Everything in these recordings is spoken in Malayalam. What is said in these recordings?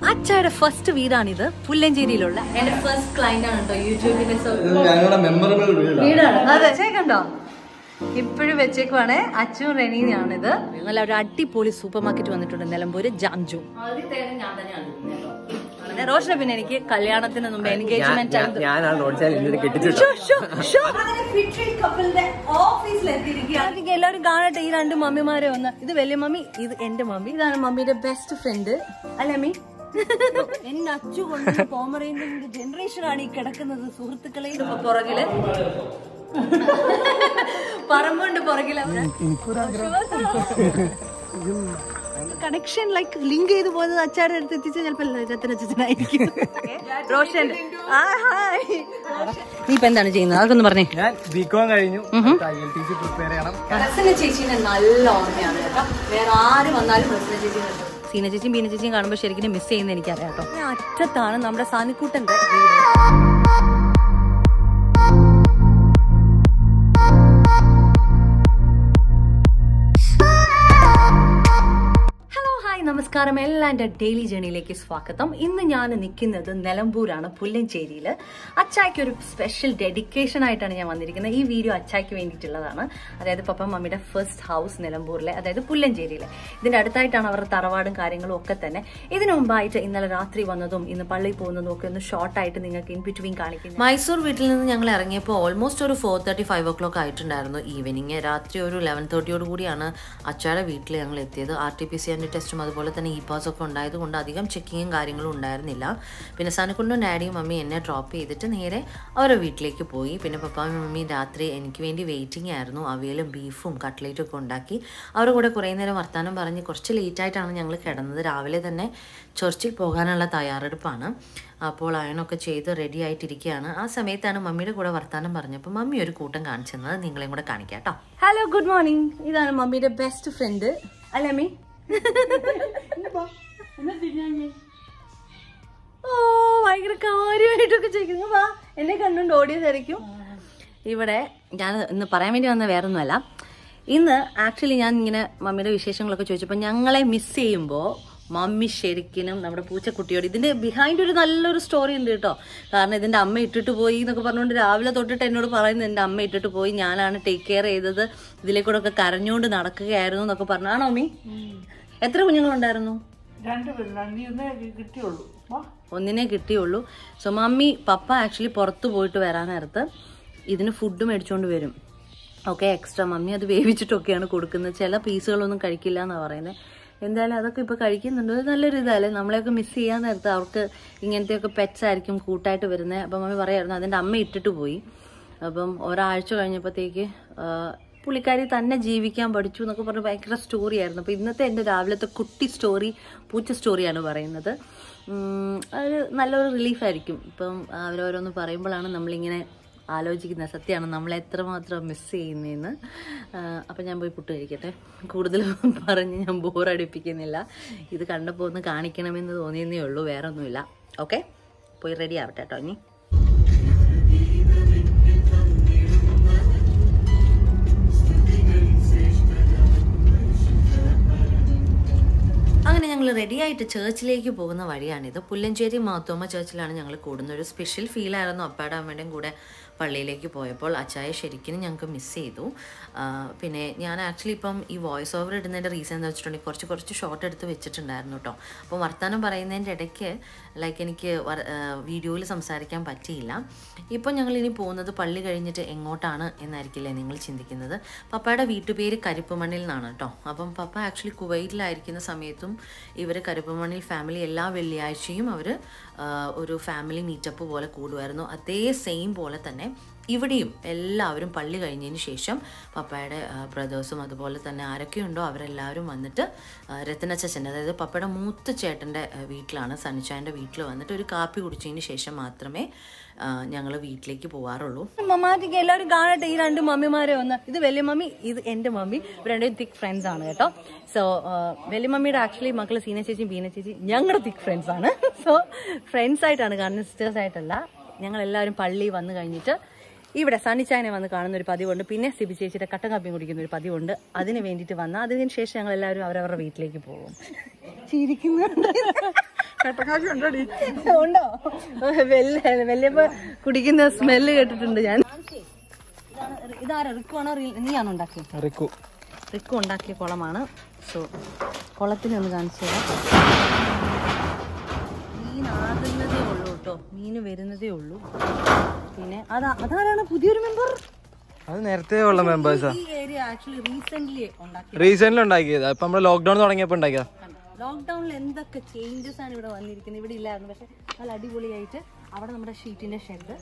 അച്ഛയുടെ ഫസ്റ്റ് വീടാണിത് പുല്ലഞ്ചേരിയിലുള്ള എന്റെ ഫസ്റ്റ് ക്ലയന്റ് ആണ് കേട്ടോ യൂട്യൂബിന്റെ ഞങ്ങളുടെ മെമ്മറബിൾ വീടാണ് വീടാണ് അതെ കണ്ടോ ഇപ്പോഴും വെച്ചേക്കുവാണ് അച്ഛനും റെനിയാണ് ഇത് നല്ല ഒരു അടിപൊളി സൂപ്പർ മാർക്കറ്റ് വന്നിട്ടുണ്ട് നിലമ്പൂര് ജാംജു റോഷന പിന്നെ എനിക്ക് കല്യാണത്തിന് മുമ്പ് എൻഗേജ്മെന്റ് ഞാനാണ് റോഡ് സൈഡിൽ എന്തിനു കെട്ടിച്ചിട്ടു എല്ലാവരും കാണട്ടെ ഈ രണ്ട് മമ്മിമാരെ ഒന്ന് ഇത് വലിയ മമ്മി ഇത് എന്റെ മമ്മി ഇതാണ് മമ്മിയുടെ ബെസ്റ്റ് ഫ്രണ്ട് അല്ലേ മമ്മി എന്റെ അച്ചു കൊണ്ട് പോമറേന്റെ ജനറേഷൻ ആണ് ഈ കിടക്കുന്നത് സുഹൃത്തുക്കളെ ഇപ്പൊ പുറകില് പറമ്പുണ്ട് പുറകില് കണക്ഷൻ ലൈക്ക് ലിങ്ക് ചെയ്ത് പോകുന്നത് അച്ചാടെ അടുത്ത് എത്തിച്ച് ചിലപ്പോ രത്തനച്ചായിരിക്കും റോഷൻ ആ, ഹായ്. നീ ഇപ്പൊ എന്താണ് ചെയ്യുന്നത് അതൊക്കെ പറഞ്ഞേ ഞാൻ ബികോം കഴിഞ്ഞു I L T C prepare ചെയ്യണം പ്രസന്ന ചേച്ചീനെ നല്ല ഓർമ്മയാണ് കേട്ടോ വേറെ ആര് വന്നാലും പ്രസന്ന ചേച്ചി സീന ചേച്ചിയും ബീന ചേച്ചിയും കാണുമ്പോൾ ശരിക്കും മിസ് ചെയ്യുന്ന എനിക്കറിയാം കേട്ടോ ഈ അറ്റത്താണ് നമ്മുടെ സാനിക്കൂട്ടന്റെ വീട് ഹലോ ഹായ് നമസ്കാരം എല്ലാ എൻ്റെ ഡെയിലി ജേണിയിലേക്ക് സ്വാഗതം ഇന്ന് ഞാൻ നിൽക്കുന്നത് നിലമ്പൂരാണ് പുല്ലഞ്ചേരിയിൽ അച്ചായ്ക്ക് ഒരു സ്പെഷ്യൽ ഡെഡിക്കേഷൻ ആയിട്ടാണ് ഞാൻ വന്നിരിക്കുന്നത് ഈ വീഡിയോ അച്ചായ്ക്ക് വേണ്ടിയിട്ടുള്ളതാണ് അതായത് പപ്പ മമ്മിയുടെ ഫസ്റ്റ് ഹൗസ് നിലമ്പൂരിലെ അതായത് പുല്ലഞ്ചേരിയിലെ ഇതിൻ്റെ അടുത്തായിട്ടാണ് അവരുടെ തറവാടും കാര്യങ്ങളും ഒക്കെ തന്നെ ഇതിനു മുമ്പായിട്ട് ഇന്നലെ രാത്രി വന്നതും ഇന്ന് പള്ളിയിൽ പോകുന്നതും ഒക്കെ ഒന്ന് ഷോർട്ടായിട്ട് നിങ്ങൾക്ക് ഇൻ ബിറ്റ്വീൻ കാണിക്കുന്നത് മൈസൂർ വീട്ടിൽ നിന്ന് ഞങ്ങൾ ഇറങ്ങിയപ്പോൾ ഓൾമോസ്റ്റ് ഒരു four thirty five o'clock ആയിട്ടുണ്ടായിരുന്നു ഈവനിങ് രാത്രി ഒരു ലെവൻ തേർട്ടിയോട് കൂടിയാണ് അച്ചാടെ വീട്ടിൽ ഞങ്ങൾ എത്തിയത് R T P C and ടെസ്റ്റും അതുപോലെ തന്നെ ഇ പാസ് ഒക്കെ ഉണ്ടായതുകൊണ്ട് അധികം ചെക്കിങ്ങും കാര്യങ്ങളും ഉണ്ടായിരുന്നില്ല പിന്നെ സനക്കുണ്ടും ഡാഡിയും മമ്മി എന്നെ ഡ്രോപ്പ് ചെയ്തിട്ട് നേരെ അവരുടെ വീട്ടിലേക്ക് പോയി പിന്നെ പപ്പായും മമ്മിയും രാത്രി എനിക്ക് വേണ്ടി വെയിറ്റിംഗ് ആയിരുന്നു അവിയലും ബീഫും കട്ട്ലേറ്റും ഒക്കെ ഉണ്ടാക്കി അവരുടെ കൂടെ കുറേ നേരം വർത്താനം പറഞ്ഞ് കുറച്ച് ലേറ്റായിട്ടാണ് ഞങ്ങൾ കിടന്നത് രാവിലെ തന്നെ ചർച്ചിൽ പോകാനുള്ള തയ്യാറെടുപ്പാണ് അപ്പോൾ അയണൊക്കെ ചെയ്ത് റെഡി ആയിട്ടിരിക്കുകയാണ് ആ സമയത്താണ് മമ്മിയുടെ കൂടെ വർത്താനം പറഞ്ഞപ്പോൾ മമ്മി ഒരു കൂട്ടം കാണിച്ചു തന്നത് നിങ്ങളെയും കൂടെ കാണിക്കാം കേട്ടോ ഹലോ ഗുഡ് മോർണിംഗ് ഇതാണ് മമ്മിയുടെ ബെസ്റ്റ് ഫ്രണ്ട് അല്ലേ മമ്മി ഓ ഭയങ്കര കാര്യമായിട്ടൊക്കെ ചോദിക്കുന്നു വാ എന്നെ കണ്ടുകൊണ്ട് ഓടിയതായിരിക്കും ഇവിടെ ഞാൻ ഇന്ന് പറയാൻ വേണ്ടി വന്ന വേറെ ഒന്നുമല്ല ഇന്ന് ആക്ച്വലി ഞാൻ ഇങ്ങനെ മമ്മിയുടെ വിശേഷങ്ങളൊക്കെ ചോദിച്ചപ്പോൾ ഞങ്ങളെ മിസ് ചെയ്യുമ്പോൾ മമ്മി ശരിക്കും നമ്മുടെ പൂച്ചക്കുട്ടിയോട് ഇതിന്റെ ബിഹൈൻഡ് ഒരു നല്ലൊരു സ്റ്റോറി ഉണ്ട് കേട്ടോ കാരണം ഇതിന്റെ അമ്മ ഇട്ടിട്ട് പോയി എന്നൊക്കെ പറഞ്ഞുകൊണ്ട് രാവിലെ തൊട്ടിട്ട് എന്നോട് പറയുന്നത് എന്റെ അമ്മ ഇട്ടിട്ട് പോയി ഞാനാണ് ടേക്ക് കെയർ ചെയ്തത് ഇതിലെ കൂടെ ഒക്കെ കരഞ്ഞുകൊണ്ട് നടക്കുകയായിരുന്നു എന്നൊക്കെ പറഞ്ഞു ആണോ മമ്മി എത്ര കുഞ്ഞുങ്ങളുണ്ടായിരുന്നു ഒന്നിനെ കിട്ടിയുള്ളൂ സോ മമ്മി പപ്പ ആക്ച്വലി പുറത്ത് പോയിട്ട് വരാൻ നേരത്ത് ഇതിന് ഫുഡ് മേടിച്ചുകൊണ്ട് വരും ഓക്കെ എക്സ്ട്രാ മമ്മി അത് വേവിച്ചിട്ടൊക്കെയാണ് കൊടുക്കുന്നത് ചില പീസുകളൊന്നും കഴിക്കില്ല എന്നാണ് പറയുന്നത് എന്തായാലും അതൊക്കെ ഇപ്പോൾ കഴിക്കുന്നുണ്ട് അത് നല്ലൊരു ഇതല്ലേ നമ്മളെയൊക്കെ മിസ് ചെയ്യാൻ നേരത്ത് അവർക്ക് ഇങ്ങനത്തെയൊക്കെ പെറ്റ്സ് ആയിരിക്കും കൂട്ടായിട്ട് വരുന്നത് അപ്പം മമ്മി പറയായിരുന്നു അതിൻ്റെ അമ്മ ഇട്ടിട്ട് പോയി അപ്പം ഒരാഴ്ച കഴിഞ്ഞപ്പോഴത്തേക്ക് ആ, പുള്ളിക്കാരി തന്നെ ജീവിക്കാൻ പഠിച്ചു എന്നൊക്കെ പറഞ്ഞ് ഭയങ്കര സ്റ്റോറി ആയിരുന്നു അപ്പോൾ ഇന്നത്തെ എൻ്റെ രാവിലത്തെ കുട്ടി സ്റ്റോറി പൂച്ച സ്റ്റോറിയാണ് പറയുന്നത് ഉം, അതൊരു നല്ലൊരു റിലീഫായിരിക്കും ഇപ്പം അവരോരോന്ന് പറയുമ്പോഴാണ് നമ്മളിങ്ങനെ ആലോചിക്കുന്നത് സത്യമാണ് നമ്മളെ എത്രമാത്രം മിസ് ചെയ്യുന്നതെന്ന് അപ്പം ഞാൻ പോയി പുട്ട് കഴിക്കട്ടെ കൂടുതൽ പറഞ്ഞ് ഞാൻ ബോറടിപ്പിക്കുന്നില്ല ഇത് കണ്ടപ്പോൾ ഒന്ന് കാണിക്കണമെന്ന് തോന്നിയെന്നേ ഉള്ളൂ വേറെ ഒന്നുമില്ല ഓക്കെ പോയി റെഡി ആവട്ടെ കേട്ടോ ഇനി അങ്ങനെ ഞങ്ങൾ റെഡി ആയിട്ട് ചേർച്ചിലേക്ക് പോകുന്ന വഴിയാണിത് പുല്ലഞ്ചേരി മാത്തോമ ചേർച്ചിലാണ് ഞങ്ങൾ കൂടുന്നത് ഒരു സ്പെഷ്യൽ ഫീലായിരുന്നു അപ്പാടെ അമ്മയുടെയും കൂടെ പള്ളിയിലേക്ക് പോയപ്പോൾ അച്ചായ ശരിക്കും ഞങ്ങൾക്ക് മിസ് ചെയ്തു ആ, പിന്നെ ഞാൻ ആക്ച്വലി ഇപ്പം ഈ വോയിസ് ഓവർ ഇടുന്നതിൻ്റെ റീസൺ എന്ന് വെച്ചിട്ടുണ്ടെങ്കിൽ കുറച്ച് കുറച്ച് ഷോർട്ട് എടുത്ത് വെച്ചിട്ടുണ്ടായിരുന്നു കേട്ടോ അപ്പോൾ വർത്തമാനം പറയുന്നതിൻ്റെ ഇടയ്ക്ക് ലൈക്ക് എനിക്ക് വീഡിയോയിൽ സംസാരിക്കാൻ പറ്റിയില്ല ഇപ്പോൾ ഞങ്ങൾ ഇനി പോകുന്നത് പള്ളി കഴിഞ്ഞിട്ട് എങ്ങോട്ടാണ് എന്നായിരിക്കില്ലേ നിങ്ങൾ ചിന്തിക്കുന്നത് പപ്പയുടെ വീട്ടുപേര് കരിപ്പുമണ്ണിൽ നിന്നാണ് കേട്ടോ അപ്പം പപ്പ ആക്ച്വലി കുവൈറ്റിലായിരിക്കുന്ന സമയത്തും ഇവർ കരിപ്പുമണ്ണിൽ ഫാമിലി എല്ലാ വെള്ളിയാഴ്ചയും അവർ ഒരു ഫാമിലി മീറ്റപ്പ് പോലെ കൂടുമായിരുന്നു അതേ സെയിം പോലെ തന്നെ ഇവിടെയും എല്ലാവരും പള്ളി കഴിഞ്ഞതിന് ശേഷം പപ്പയുടെ ബ്രദേഴ്സും അതുപോലെ തന്നെ ആരൊക്കെയുണ്ടോ അവരെല്ലാവരും വന്നിട്ട് ആ, രത്നച്ചച്ചൻ്റെ അതായത് പപ്പയുടെ മൂത്ത ചേട്ടൻ്റെ ആ, വീട്ടിലാണ് സനിച്ചായൻ്റെ വീട്ടിൽ വന്നിട്ട് ഒരു കാപ്പി കുടിച്ചതിന് ശേഷം മാത്രമേ ഞങ്ങൾ വീട്ടിലേക്ക് പോകാറുള്ളൂ മമ്മാറ്റിക്ക് എല്ലാവരും കാണട്ടെ ഈ രണ്ട് മമ്മിമാരെ ഒന്ന് ഇത് വലിയ മമ്മി ഇത് എന്റെ മമ്മി ഇവർ രണ്ടും തിക് ഫ്രണ്ട്സ് ആണ് കേട്ടോ സോ വലിയ മമ്മിയുടെ ആക്ച്വലി മക്കള് സീന ചേച്ചി ബീന ചേച്ചി ഞങ്ങളുടെ തിക് ഫ്രണ്ട്സ് ആണ് സോ ഫ്രണ്ട്സ് ആയിട്ടാണ് കാണുന്നത് സിസ്റ്റേഴ്സ് ആയിട്ടല്ല ഞങ്ങൾ എല്ലാവരും പള്ളി വന്നു കഴിഞ്ഞിട്ട് ഇവിടെ സണ്ണിച്ചായനെ വന്ന് കാണുന്ന ഒരു പതിവുണ്ട് പിന്നെ സിബി ചേച്ചിയുടെ കട്ടൻ കാപ്പിയും കുടിക്കുന്ന ഒരു പതിവുണ്ട് അതിന് വേണ്ടിയിട്ട് വന്ന അതിന് ശേഷം ഞങ്ങൾ എല്ലാവരും അവരവരുടെ വീട്ടിലേക്ക് പോകും ചിരിക്കുന്നുണ്ട് ഉണ്ടോ വലിയ വലിയപ്പോ കുടിക്കുന്ന സ്മെല്ല് കേട്ടിട്ടുണ്ട് ഞാൻ ഇതാരാ റിക്കുവാണോ നീയാണോ ഉണ്ടാക്കിയത് റിക്കു റിക്കു ഉണ്ടാക്കിയ കുളമാണ് സോ കുളത്തിനെ ഒന്ന് കാണിച്ചു തരാം മീൻ ആകുന്നതേ ഉള്ളൂ കേട്ടോ മീൻ വരുന്നതേ ഉള്ളൂ പിന്നെ അതാ അതാരാണ് പുതിയൊരു മെമ്പർ അത് നേരത്തെ ഉള്ള മെമ്പേഴ്സാ ഈ ഏരിയ ആക്ച്വലി റീസെന്റ് ഉണ്ടാക്കി റീസെന്റ് ഉണ്ടാക്കിയത് അപ്പൊ നമ്മള് ലോക്ക്ഡൌൺ തുടങ്ങിയപ്പോ ഉണ്ടാക്കിയതാ ലോക്ക്ഡൌണിൽ എന്തൊക്കെ ചേഞ്ചസ് ആണ് ഇവിടെ വന്നിരിക്കുന്നത് ഇവിടെ ഇല്ലായിരുന്നു പക്ഷെ നല്ല അടിപൊളിയായിട്ട് അവിടെ നമ്മുടെ ഷീറ്റിന്റെ ഷെഡ്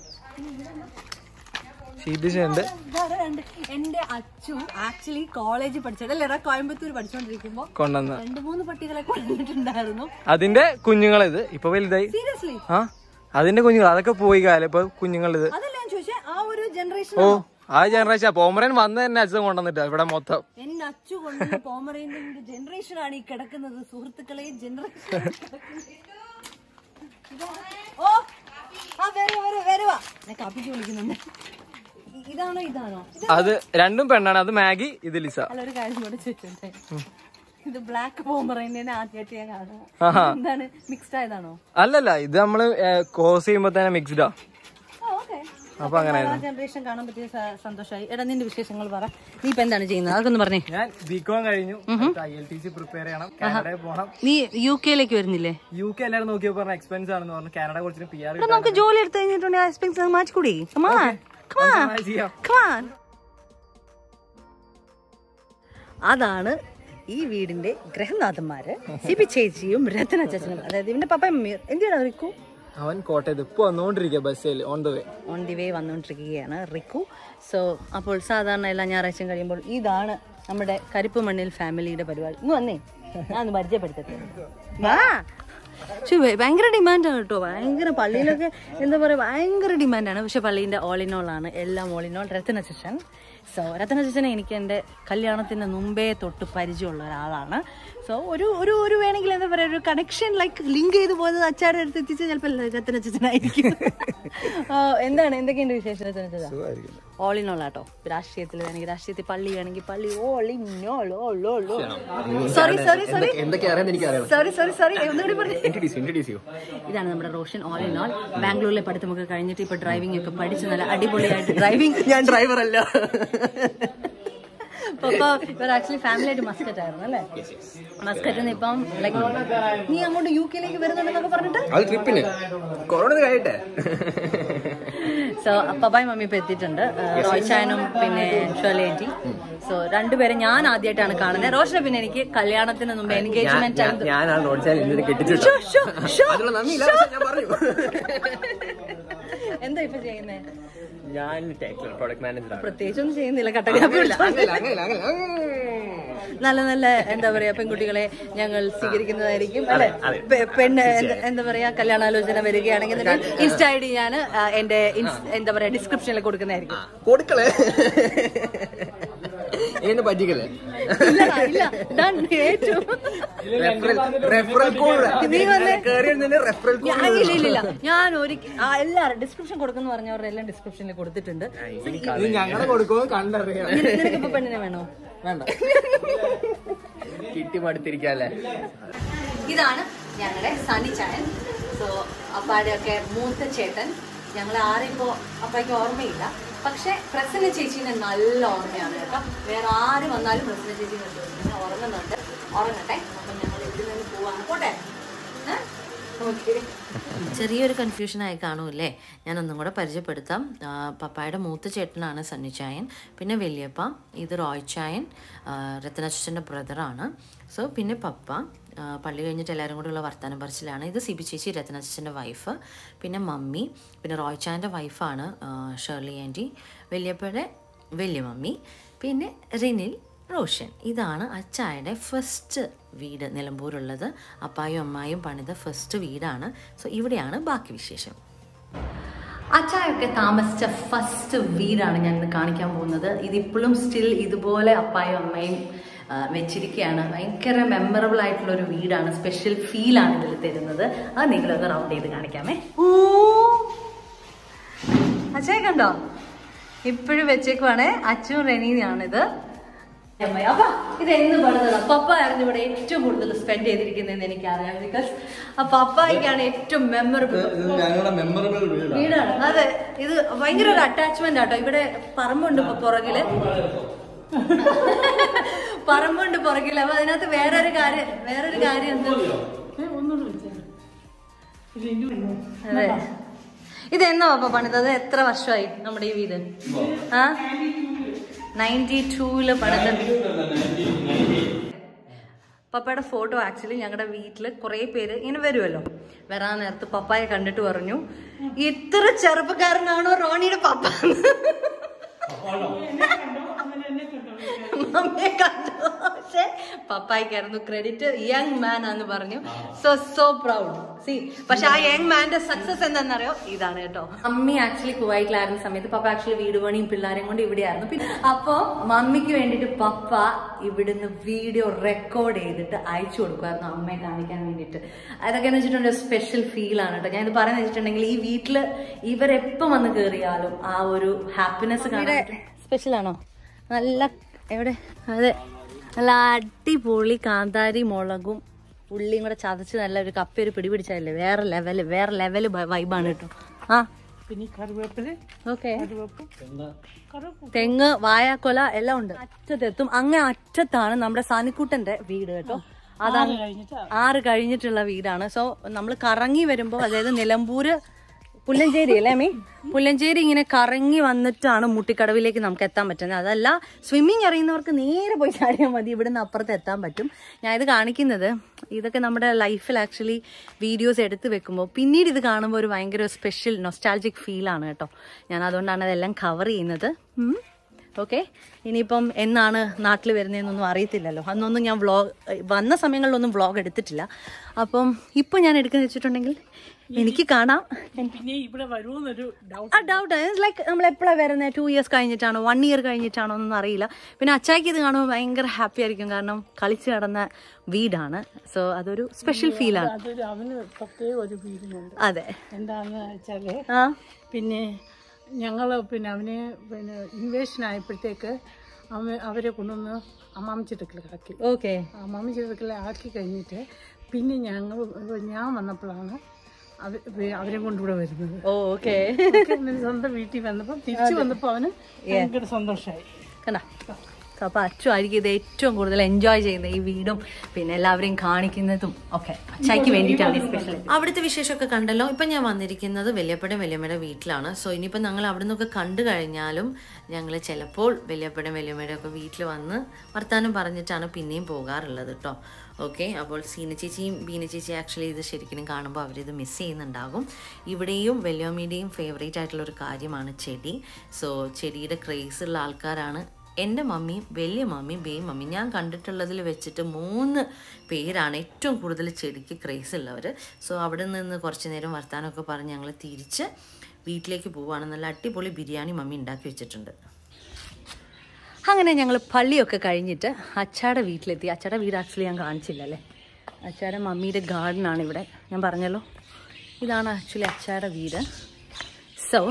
ഷീറ്റ് ഉണ്ട് എന്റെ അച്ചു ആക്ച്വലി കോളേജിൽ പഠിച്ചത് അല്ലേടാ കോയമ്പത്തൂർ പഠിച്ചോണ്ടിരിക്കുമ്പോ കൊണ്ടുവന്ന് രണ്ട് മൂന്ന് പട്ടികളെ കൊണ്ടിട്ടുണ്ടായിരുന്നു അതിന്റെ കുഞ്ഞുങ്ങളിത് ഇപ്പൊ വലുതായി സീരിയസ്ലി ആ അതിന്റെ കുഞ്ഞുങ്ങൾ അതൊക്കെ പോയി കാലം ഇപ്പൊ കുഞ്ഞുങ്ങളിത് അതല്ല ഞാൻ ചോദിച്ചേ ആ ഒരു ജനറേഷൻ ഓ ആ ജനറേഷൻ പോമറൻ വന്ന് തന്നെ അച്ഛൻ കൊണ്ടുവന്നിട്ടാ ഇവിടെ മൊത്തം എന്നെ അച്ചു കൊണ്ട് പോമറേന്റെ ജനറേഷൻ ആണ് ഈ കിടക്കുന്നത് സുഹൃത്തുക്കളെ ജനറേഷൻ ഓ ആ വരുവാ വരുവാ വരുവാ ഞാൻ കാപ്പിക്ക് വിളിക്കുന്നുണ്ട് ഇ- ഇതാണോ ഇതാണോ ഇത് അത് രണ്ടും പെണ്ണാണ് അത് മാഗി ഇത് ലിസ അല്ല ഒരു കാര്യം കൂടെ ചോദിച്ചോട്ടെ ഇത് ബ്ലാക്ക് പോമറേന്റെ ആദ്യമായിട്ട് ഞാൻ കാണുക ആഹാ. എന്താണ് മിക്സ്ഡ് ആയതാണോ അല്ലല്ല ഇത് നമ്മള് കോസ് ചെയ്യുമ്പോ തന്നെ മിക്സ്ഡാ ഓക്കെ അപ്പൊ അങ്ങനെ ജനറേഷൻ കാണാൻ പറ്റിയ സ- സന്തോഷമായി എടാ നിന്റെ വിശേഷങ്ങൾ പറ നീ ഇപ്പൊ എന്താണ് ചെയ്യുന്നത് അതൊക്കെ പറഞ്ഞേ ഞാൻ ബികോം കഴിഞ്ഞു I L T C prepare ചെയ്യണം കാനഡയിൽ പോകണം നീ യു കെയിലേക്ക് വരുന്നില്ലേ യു കെ എല്ലാവരും നോക്കിയപ്പോ പറഞ്ഞ എക്സ്പെൻസ് ആണെന്ന് പറഞ്ഞു കാനഡ കുറച്ച് പി ആർ എടാ നമുക്ക് ജോലി എടുത്തു കഴിഞ്ഞിട്ടുണ്ടെങ്കിൽ ആ എക്സ്പെൻസ് മാറ്റിക്കൂടി കമാൻ കമാൻ ചെയ്യാം കമാൻ അതാണ് ഈ വീടിന്റെ ഗ്രഹനാഥന്മാര് സിബി ചേച്ചിയും രത്ന ചേച്ചനും അതായത് ഇവന്റെ പപ്പയും മമ്മിയും എന്തിനാണ് റിക്കു അവൻ കോട്ടയത്ത് ഇപ്പൊ വന്നോണ്ടിരിക്കുക ബസ്സിൽ on the way on the way വന്നുകൊണ്ടിരിക്കുകയാണ് റിക്കു സോ അപ്പോൾ സാധാരണ എല്ലാ ഞായറാഴ്ചയും കഴിയുമ്പോൾ ഇതാണ് നമ്മുടെ കരിപ്പ് മണ്ണിൽ ഫാമിലിയുടെ പരിപാടി ഇന്ന് വന്നേ ഞാൻ ഒന്ന് പരിചയപ്പെടുത്തട്ടെ വാ പക്ഷെ ഭ- ഭയങ്കര ഡിമാൻഡാണ് കേട്ടോ ഭയങ്കര പള്ളിയിലൊക്കെ എന്താ പറയുക ഭയങ്കര ഡിമാൻഡാണ് പക്ഷെ പള്ളീൻ്റെ ഓൾ ഇൻ ഓൾ ആണ് എല്ലാം ഓൾ ഇൻ ഓൾ രത്ന ശിഷൻ സോ രത്ന ശിശനെ എനിക്ക് എൻ്റെ കല്യാണത്തിന് മുമ്പേ തൊട്ട് പരിചയമുള്ള ഒരാളാണ് സോ ഒരു ഒരു ഒരു വേണമെങ്കിൽ എന്താ പറയുക ഒരു കണക്ഷൻ ലൈക്ക് ലിങ്ക് ചെയ്ത് പോയത് അച്ചാടെ അടുത്ത് എത്തിച്ച് ചിലപ്പോൾ രത്ന ശിശനായിരിക്കും എന്താണ് എന്തൊക്കെയുണ്ട് വിശേഷം രത്ന ശിശ ഓൾ ഇൻ ഓൾ ആട്ടോ രാഷ്ട്രീയത്തിൽ വേണമെങ്കിൽ രാഷ്ട്രീയത്തിൽ പള്ളി വേണമെങ്കിൽ പള്ളി all in all all all sorry sorry sorry എന്തൊക്കെ അറിയാൻ എനിക്കറിയാം സോറി സോറി സോറി ഒന്നുകൂടി പറഞ്ഞു ഇൻട്രഡ്യൂസ് ഇൻട്രഡ്യൂസ് ചെയ്യൂ ഇതാണ് നമ്മുടെ റോഷൻ ഓൾ ഇൻ ഓൾ ബാംഗ്ലൂരിലെ പഠിത്തമൊക്കെ കഴിഞ്ഞിട്ട് ഇപ്പൊ ഡ്രൈവിംഗ് ഒക്കെ പഠിച്ച് നല്ല അടിപൊളിയായിട്ട് ഡ്രൈവിംഗ് ഞാൻ ഡ്രൈവർ അല്ല പപ്പ ഇവർ ആക്ച്വലി ഫാമിലി ആയിട്ട് മസ്കറ്റ് ആയിരുന്നു അല്ലേ മസ്കറ്റിൽ നിന്ന് ഇപ്പം ലൈക്ക് നീ അങ്ങോട്ട് യു കെയിലേക്ക് വരുന്നുണ്ടെന്നൊക്കെ പറഞ്ഞിട്ട് അത് ട്രിപ്പിന് കൊറോണ കഴിയട്ടെ സോ പപ്പായും മമ്മി ഇപ്പൊ എത്തിയിട്ടുണ്ട് ഏഹ് റോയ് ചായനും പിന്നെ ഷോലേറ്റി സോ രണ്ടുപേരെ ഞാൻ ആദ്യമായിട്ടാണ് കാണുന്നത് റോഷനെ പിന്നെ എനിക്ക് കല്യാണത്തിന് മുമ്പ് എൻഗേജ്മെന്റ് ആയിരുന്നു ഞാനാണ് റോഡ് ചാനൽ ഇന്നിനെ കെട്ടിച്ചിട്ട് ഷോ, ഷോ, ഷോ, അതിനുള്ള നന്ദിയില്ല ഷോ. പക്ഷെ ഞാൻ പറഞ്ഞു എന്താ ഇപ്പൊ ചെയ്യുന്നേ ഞാൻ പ്രൊഡക്ട് മാനേജർ പ്രത്യേകിച്ചൊന്നും ചെയ്യുന്നില്ല കട്ടകാപ്പി അങ്ങനെയല്ല അങ്ങനെയല്ല അങ്ങനെ നല്ല നല്ല എന്താ പറയാ പെൺകുട്ടികളെ ഞങ്ങൾ സ്വീകരിക്കുന്നതായിരിക്കും അല്ലെ പെ- പെണ്ണ് എന്ത- എന്താ പറയാ കല്യാണാലോചന വരികയാണെങ്കിൽ ഇൻസ്റ്റ ഐ ഡി ഞാൻ ആ, എന്റെ ഇൻസ്- എന്താ പറയാ ഡിസ്ക്രിപ്ഷനിൽ കൊടുക്കുന്നതായിരിക്കും കൊടുക്കളെ എന്നെ പറ്റിക്കല്ലേ ഇല്ല ഇല്ല done, ഏറ്റു. റെഫറൽ കോഡ് നീ വന്നേ. കയറി റെഫറൽ ഞാൻ- ഇല്ല ഇല്ല ഇല്ല ഞാൻ ഒരു എല്ലാവരും ഡിസ്ക്രിപ്ഷൻ കൊടുക്കുന്ന പറഞ്ഞവരുടെ എല്ലാം ഡിസ്ക്രിപ്ഷനിൽ കൊടുത്തിട്ടുണ്ട് ഇത് ഞങ്ങളെ കൊടുക്കുമോ കണ്ടറിയാം നിന- നിനക്കിപ്പോ പെണ്ണിനെ വേണോ വേണ്ട കിട്ടി മടുത്തിരിക്കല്ലേ ഇതാണ് ഞങ്ങളുടെ സണി ചായൻ സോ അപ്പാടെ ഒക്കെ മൂത്ത ചേട്ടൻ ഞങ്ങൾ ആരിപ്പോ അപ്പയ്ക്ക് ഓർമ്മയില്ല പക്ഷെ പ്രസന്ന ചേച്ചീനെ നല്ല ഓർമ്മയാണ് കേട്ടോ വേറെ ആര് വന്നാലും പ്രസന്ന ചേച്ചി കണ്ടുപിടിക്കുന്ന ഉറങ്ങുന്നുണ്ട് ഉറങ്ങട്ടെ അപ്പം ഞങ്ങൾ ഇവിടെ നിന്ന് പോവാണ് പോട്ടെ ഓക്കെ ചെറിയൊരു കൺഫ്യൂഷൻ ആയി കാണൂല്ലേ ഞാൻ ഒന്നും കൂടെ പരിചയപ്പെടുത്താം ആ, പപ്പായുടെ മൂത്ത ചേട്ടനാണ് സണ്ണിച്ചായൻ പിന്നെ വലിയപ്പ ഇത് റോയ് ചായൻ രത്നച്ഛൻ്റെ ബ്രദറാണ് സോ പിന്നെ പപ്പ ആ, പള്ളി കഴിഞ്ഞിട്ട് എല്ലാവരും കൂടെയുള്ള വർത്തമാനം പറച്ചിലാണ് ഇത് സിബി ചേച്ചി രത്നച്ഛൻ്റെ വൈഫ് പിന്നെ മമ്മി പിന്നെ റോയ് ചായൻ്റെ വൈഫാണ് ഷേർലി ആൻറ്റി വലിയപ്പയുടെ വലിയ മമ്മി പിന്നെ റിനിൽ റോഷൻ ഇതാണ് അച്ചായയുടെ ഫസ്റ്റ് വീട് നിലമ്പൂരുള്ളത് അപ്പായും അമ്മായും പണിത ഫസ്റ്റ് വീടാണ് സോ ഇവിടെയാണ് ബാക്കി വിശേഷം അച്ചായൊക്കെ താമസിച്ച ഫസ്റ്റ് വീടാണ് ഞാൻ ഇന്ന് കാണിക്കാൻ പോകുന്നത് ഇതിപ്പോഴും സ്റ്റിൽ ഇതുപോലെ അപ്പായും അമ്മയും ആ, വെച്ചിരിക്കുകയാണ് ഭയങ്കര മെമ്മറബിൾ ആയിട്ടുള്ള ഒരു വീടാണ് സ്പെഷ്യൽ ഫീലാണ് ഇതിൽ തരുന്നത് അത് നിങ്ങളൊന്ന് റൗണ്ട് ചെയ്ത് കാണിക്കാമേ ഓ അച്ചായ കണ്ടോ ഇപ്പോഴും വെച്ചേക്കുവാണേ അച്ചും റെനിയാണിത് അപ്പൊ ഇത് എന്ന് പണിതതാ പപ്പ ആയിരുന്നു ഇവിടെ ഏറ്റവും കൂടുതൽ സ്പെൻഡ് ചെയ്തിരിക്കുന്നതെന്ന് എനിക്കറിയാം ബിക്കോസ് ആ പപ്പായിക്കാണ് ഏറ്റവും മെമ്മറബിൾ ഞങ്ങളുടെ മെമ്മറബിൾ വീടാണ് വീടാണ് അതെ ഇത് ഭയങ്കര ഒരു അറ്റാച്ച്മെന്റ് ആട്ടോ ഇവിടെ പറമ്പുണ്ട് ഇപ്പൊ പുറകില് പറമ്പുണ്ട് പുറകില് അപ്പൊ അതിനകത്ത് വേറൊരു കാര്യം വേറൊരു കാര്യം എന്താ അതെ ഇത് എന്നാ പപ്പ പണിതത് എത്ര വർഷമായി നമ്മുടെ ഈ വീട് ആ നയൻറ്റി ടൂല് പണിതത് പപ്പയുടെ ഫോട്ടോ ആക്ച്വലി ഞങ്ങളുടെ വീട്ടിൽ കുറേ പേര് ഇങ്ങനെ വരുമല്ലോ വരാൻ നേരത്ത് പപ്പായെ കണ്ടിട്ട് പറഞ്ഞു ഇത്ര ചെറുപ്പക്കാരനാണോ റോണിയുടെ പപ്പ മമ്മിയെ കണ്ടു പക്ഷെ പപ്പായിക്കായിരുന്നു ക്രെഡിറ്റ് യങ് മാൻ ആന്ന് പറഞ്ഞു സോ സോ പ്രൗഡ് സി പക്ഷെ ആ യങ് മാന്റെ സക്സസ് എന്താണെന്നറിയോ ഇതാണ് കേട്ടോ മമ്മി ആക്ച്വലി കുവൈറ്റിലായിരുന്ന സമയത്ത് പപ്പ ആക്ച്വലി വീട് പണിയും പിള്ളേരെയും കൊണ്ട് ഇവിടെയായിരുന്നു പിന്നെ അപ്പോ മമ്മിക്ക് വേണ്ടിയിട്ട് പപ്പ ഇവിടുന്ന് വീഡിയോ റെക്കോർഡ് ചെയ്തിട്ട് അയച്ചു കൊടുക്കുമായിരുന്നു അമ്മയെ കാണിക്കാൻ വേണ്ടിയിട്ട് അതൊക്കെ എന്ന് വെച്ചിട്ടുണ്ടെങ്കിൽ സ്പെഷ്യൽ ഫീൽ ആണ് കേട്ടോ ഞാൻ ഇത് പറയുന്നത് വെച്ചിട്ടുണ്ടെങ്കിൽ ഈ വീട്ടില് ഇവരെപ്പം വന്ന് കയറിയാലും ആ ഒരു ഹാപ്പിനെസ് കാണാൻ സ്പെഷ്യൽ ആണോ നല്ല എവിടെ അതെ നല്ല അടിപൊളി കാന്താരി മുളകും ഉള്ളിയും കൂടെ ചതച്ച് നല്ല ഒരു കപ്പ ഒരു പിടി പിടിച്ചതല്ലേ വേറെ ലെവല് വേറെ ലെവല് വൈബാണ് കേട്ടോ ആ പിന്നെ കറിവേപ്പില ഓക്കെ തെങ്ങ് വായാക്കൊല എല്ലാം ഉണ്ട് അറ്റത്തെത്തും അങ്ങ് അറ്റത്താണ് നമ്മുടെ സാനിക്കുട്ടന്റെ വീട് കേട്ടോ അതാണ് ആറ് കഴിഞ്ഞിട്ടുള്ള വീടാണ് സോ നമ്മൾ കറങ്ങി വരുമ്പോൾ അതായത് നിലമ്പൂര് പുല്ലഞ്ചേരി അല്ലേ മീ പുല്ലഞ്ചേരി ഇങ്ങനെ കറങ്ങി വന്നിട്ടാണ് മുട്ടിക്കടവിലേക്ക് നമുക്ക് എത്താൻ പറ്റുന്നത് അതല്ല സ്വിമ്മിങ് അറിയുന്നവർക്ക് നേരെ പോയി ചാടിയാൽ മതി ഇവിടുന്ന് അപ്പുറത്ത് എത്താൻ പറ്റും ഞാൻ ഇത് കാണിക്കുന്നത് ഇതൊക്കെ നമ്മുടെ ലൈഫിൽ ആക്ച്വലി വീഡിയോസ് എടുത്ത് വെക്കുമ്പോൾ പിന്നീട് ഇത് കാണുമ്പോൾ ഒരു ഭയങ്കര സ്പെഷ്യൽ നൊസ്റ്റാൾജിക് ഫീലാണ് കേട്ടോ ഞാൻ അതുകൊണ്ടാണ് അതെല്ലാം കവർ ചെയ്യുന്നത് ഉം. ഓക്കെ ഇനിയിപ്പം എന്നാണ് നാട്ടിൽ വരുന്നതെന്നൊന്നും അറിയത്തില്ലല്ലോ അന്നൊന്നും ഞാൻ വ്ളോഗ് വന്ന സമയങ്ങളിലൊന്നും വ്ളോഗ് എടുത്തിട്ടില്ല അപ്പം ഇപ്പം ഞാൻ എടുക്കുന്ന വെച്ചിട്ടുണ്ടെങ്കിൽ എനിക്ക് കാണാം പിന്നെ ഇവിടെ വരുമെന്നൊരു ഡൗട്ട് ആ ഡൗട്ട് ലൈക്ക് നമ്മൾ എപ്പോഴാണ് വരുന്നത് ടു ഇയേഴ്സ് കഴിഞ്ഞിട്ടാണോ വൺ ഇയർ കഴിഞ്ഞിട്ടാണോ എന്നൊന്നും അറിയില്ല പിന്നെ അച്ചായിക്ക് ഇത് കാണുമ്പോൾ ഭയങ്കര ഹാപ്പി ആയിരിക്കും കാരണം കളിച്ച് നടന്ന വീടാണ് സോ അതൊരു സ്പെഷ്യൽ ഫീലാണ് അതൊരു അവന് പ്രത്യേക ഒരു ഫീലിംഗ് അതെ എന്താന്ന് വെച്ചാല് ആ പിന്നെ ഞങ്ങൾ പിന്നെ അവന് പിന്നെ ഇൻവേഷൻ ആയപ്പോഴത്തേക്ക് അവ അവരെ കൊണ്ടുവന്ന് അമ്മാമ ചിട്ടക്കിലാക്കി ഓക്കെ അമ്മാമ ചിട്ടക്കിൽ ആക്കി കഴിഞ്ഞിട്ട് പിന്നെ ഞങ്ങൾ ഞാൻ വന്നപ്പോഴാണ് അവ- അവരെ കൊണ്ടിവിടെ വരുന്നത് ഓ ഓക്കെ ഒക്കെ പിന്നെ സ്വന്തം വീട്ടിൽ വന്നപ്പോൾ തിരിച്ചു വന്നപ്പോൾ അവന് ഭയങ്കര സന്തോഷമായി കണ്ട അപ്പൊ അച്ചു ആയിരിക്കും ഇത് ഏറ്റവും കൂടുതൽ എൻജോയ് ചെയ്യുന്ന ഈ വീടും പിന്നെ എല്ലാവരെയും കാണിക്കുന്നതും ഒക്കെ അച്ചായിക്ക് വേണ്ടിയിട്ടാണ് ഈ സ്പെഷ്യൽ അവിടുത്തെ വിശേഷമൊക്കെ കണ്ടല്ലോ ഇപ്പം ഞാൻ വന്നിരിക്കുന്നത് വലിയപ്പടയും വലിയമ്മയുടെ വീട്ടിലാണ് സോ ഇനിയിപ്പോൾ ഞങ്ങൾ അവിടെ നിന്നൊക്കെ കണ്ടു കഴിഞ്ഞാലും ഞങ്ങൾ ചിലപ്പോൾ വലിയപ്പടയും വലിയമ്മയുടെ ഒക്കെ വീട്ടിൽ വന്ന് വർത്താനം പറഞ്ഞിട്ടാണ് പിന്നെയും പോകാറുള്ളത് കേട്ടോ ഓക്കെ അപ്പോൾ സീന ചേച്ചിയും ബീന ചേച്ചി ആക്ച്വലി ഇത് ശരിക്കും കാണുമ്പോൾ അവരിത് മിസ് ചെയ്യുന്നുണ്ടാകും ഇവിടെയും വലിയമ്മയുടെയും ഫേവറേറ്റ് ആയിട്ടുള്ള ഒരു കാര്യമാണ് ചെടി സോ ചെടിയുടെ ക്രേസ് ഉള്ള ആൾക്കാരാണ് എൻ്റെ മമ്മിയും വലിയ മമ്മിയും ബേയും മമ്മിയും ഞാൻ കണ്ടിട്ടുള്ളതിൽ വെച്ചിട്ട് മൂന്ന് പേരാണ് ഏറ്റവും കൂടുതൽ ചെടിക്ക് ക്രേസ് ഉള്ളവർ സോ അവിടെ നിന്ന് കുറച്ച് നേരം വർത്താനമൊക്കെ പറഞ്ഞ് ഞങ്ങൾ തിരിച്ച് വീട്ടിലേക്ക് പോവുകയാണ് നല്ല അടിപൊളി ബിരിയാണി മമ്മി ഉണ്ടാക്കി വെച്ചിട്ടുണ്ട് അങ്ങനെ ഞങ്ങൾ പള്ളിയൊക്കെ കഴിഞ്ഞിട്ട് അച്ചാടെ വീട്ടിലെത്തി അച്ചാടെ വീട് ആക്ച്വലി ഞാൻ കാണിച്ചില്ല അല്ലേ അച്ചാടെ മമ്മിയുടെ ഗാർഡനാണ് ഇവിടെ ഞാൻ പറഞ്ഞല്ലോ ഇതാണ് ആക്ച്വലി അച്ചാടെ വീട് സോ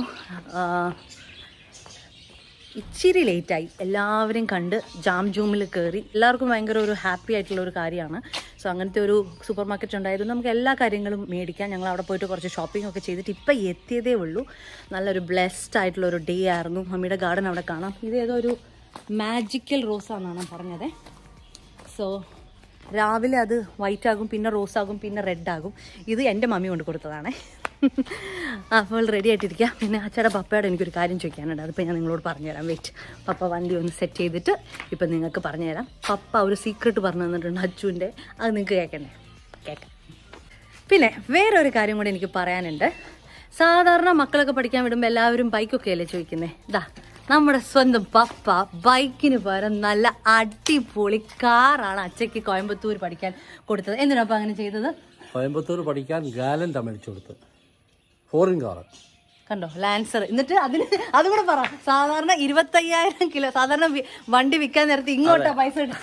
ഇച്ചിരി ലേറ്റായി എല്ലാവരും കണ്ട് ജാം ജൂമിൽ കയറി എല്ലാവർക്കും ഭയങ്കര ഒരു ഹാപ്പി ആയിട്ടുള്ള ഒരു കാര്യമാണ് സോ അങ്ങനത്തെ ഒരു സൂപ്പർ മാർക്കറ്റ് ഉണ്ടായിരുന്നു നമുക്ക് എല്ലാ കാര്യങ്ങളും മേടിക്കാം ഞങ്ങൾ അവിടെ പോയിട്ട് കുറച്ച് ഷോപ്പിംഗ് ഒക്കെ ചെയ്തിട്ട് ഇപ്പം എത്തിയതേ ഉള്ളൂ നല്ലൊരു ബ്ലെസ്ഡ് ആയിട്ടുള്ള ഒരു ഡേ ആയിരുന്നു മമ്മിയുടെ ഗാർഡൻ അവിടെ കാണാം ഇത് ഏതോ ഒരു മാജിക്കൽ റോസാണെന്നാണ് പറഞ്ഞത് സോ രാവിലെ അത് വൈറ്റ് ആകും പിന്നെ റോസ് ആകും പിന്നെ റെഡ് ആകും ഇത് എൻ്റെ മമ്മി കൊണ്ട് കൊടുത്തതാണേ അപ്പോൾ റെഡി ആയിട്ടിരിക്കുക പിന്നെ അച്ഛയുടെ പപ്പയോട് എനിക്കൊരു കാര്യം ചോദിക്കാനുണ്ട് അതിപ്പോൾ ഞാൻ നിങ്ങളോട് പറഞ്ഞുതരാം വെയിറ്റ് പപ്പ വണ്ടി ഒന്ന് സെറ്റ് ചെയ്തിട്ട് ഇപ്പം നിങ്ങൾക്ക് പറഞ്ഞുതരാം പപ്പ ഒരു സീക്രട്ട് പറഞ്ഞു തന്നിട്ടുണ്ട് അച്ചുവിൻ്റെ അത് നിങ്ങൾക്ക് കേൾക്കണ്ടേ കേൾക്കാം പിന്നെ വേറൊരു കാര്യം കൂടി എനിക്ക് പറയാനുണ്ട് സാധാരണ മക്കളൊക്കെ പഠിക്കാൻ വിടുമ്പോൾ എല്ലാവരും ബൈക്കൊക്കെ അല്ലേ ചോദിക്കുന്നേ ഇതാ നമ്മുടെ സ്വന്തം പപ്പ ബൈക്കിന് പകരം നല്ല അടിപൊളി കാറാണ് അച്ഛയ്ക്ക് കോയമ്പത്തൂർ പഠിക്കാൻ കൊടുത്തത് എന്തിനാ അങ്ങനെ ചെയ്തത് കോയമ്പത്തൂർ പഠിക്കാൻ ഗാലന്റ് മേടിച്ചു കൊടുത്തു ഫോറിൻ കാർ കണ്ടോ ലാൻസർ എന്നിട്ട് അതിന് അതും കൂടെ പറ സാധാരണ ഇരുപത്തയ്യായിരം കിലോ സാധാരണ വി- വണ്ടി വിൽക്കാൻ നേരത്തെ ഇങ്ങോട്ടാ പൈസ ഇട്ട-